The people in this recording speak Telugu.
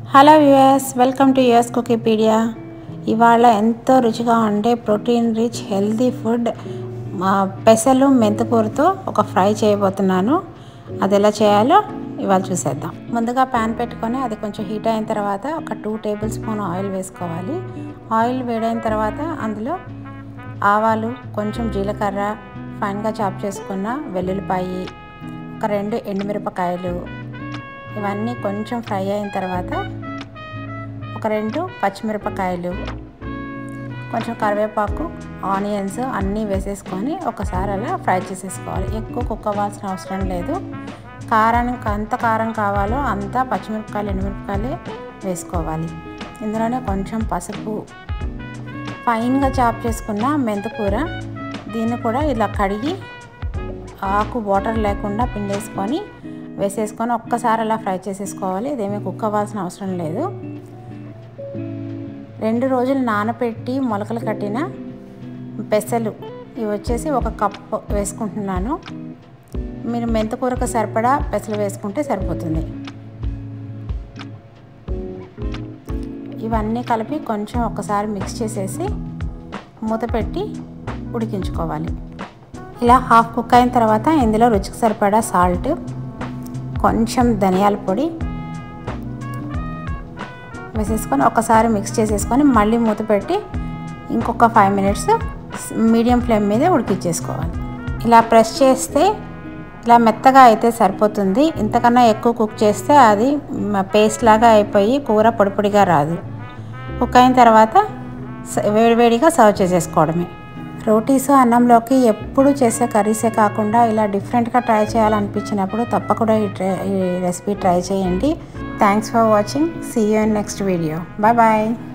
hello viewers welcome to us Cookiepedia ఇవాళ ఎంతో రుచిగా ఉండే ప్రోటీన్ రిచ్ హెల్తీ ఫుడ్ మా పెసలు మెంతికూరతో ఒక ఫ్రై చేయబోతున్నాను అది ఎలా చేయాలో ఇవాళ చూసేద్దాం ముందుగా ప్యాన్ పెట్టుకొని అది కొంచెం హీట్ అయిన తర్వాత ఒక టూ టేబుల్ స్పూన్ ఆయిల్ వేసుకోవాలి ఆయిల్ వేడైన తర్వాత అందులో ఆవాలు కొంచెం జీలకర్ర ఫైన్గా చాప్ చేసుకున్న వెల్లుల్లిపాయి ఒక రెండు ఎండుమిరపకాయలు ఇవన్నీ కొంచెం ఫ్రై అయిన తర్వాత ఒక రెండు పచ్చిమిరపకాయలు కొంచెం కరివేపాకు ఆనియన్స్ అన్నీ వేసేసుకొని ఒకసారి అలా ఫ్రై చేసేసుకోవాలి ఎక్కువ కుక్ అవ్వాల్సిన అవసరం లేదు కారానికి అంత కారం కావాలో అంత పచ్చిమిరపకాయలు ఎండుమిరపకాయలు వేసుకోవాలి ఇందులోనే కొంచెం పసుపు ఫైన్గా చాప్ చేసుకున్న మెంతికూర దీన్ని కూడా ఇలా కడిగి ఆకు వాటర్ లేకుండా పిండేసుకొని వేసేసుకొని ఒక్కసారి అలా ఫ్రై చేసేసుకోవాలి ఇదేమీ కుక్ అవ్వాల్సిన అవసరం లేదు రెండు రోజులు నానబెట్టి మొలకలు కట్టిన పెసలు ఇవి వచ్చేసి ఒక కప్పు వేసుకుంటున్నాను మీరు మెంతకూరకు సరిపడా పెసలు వేసుకుంటే సరిపోతుంది ఇవన్నీ కలిపి కొంచెం ఒకసారి మిక్స్ చేసేసి మూత పెట్టి ఉడికించుకోవాలి ఇలా హాఫ్ కుక్ అయిన తర్వాత ఇందులో రుచికి సరిపడా సాల్ట్ కొంచెం ధనియాల పొడి వేసేసుకొని ఒకసారి మిక్స్ చేసేసుకొని మళ్ళీ మూత పెట్టి ఇంకొక ఫైవ్ మినిట్స్ మీడియం ఫ్లేమ్ మీద ఉడికించేసుకోవాలి ఇలా ప్రెస్ చేస్తే ఇలా మెత్తగా అయితే సరిపోతుంది ఇంతకన్నా ఎక్కువ కుక్ చేస్తే అది పేస్ట్ లాగా అయిపోయి కూర పొడి పొడిగా రాదు కుక్ అయిన తర్వాత వేడివేడిగా సర్వ్ చేసేసుకోవడమే రోటీస్ అన్నంలోకి ఎప్పుడు చేసే కర్రీసే కాకుండా ఇలా డిఫరెంట్గా ట్రై చేయాలనిపించినప్పుడు తప్పకుండా ఈ ట్రై ఈ రెసిపీ ట్రై చేయండి thanks for watching see you in next video bye bye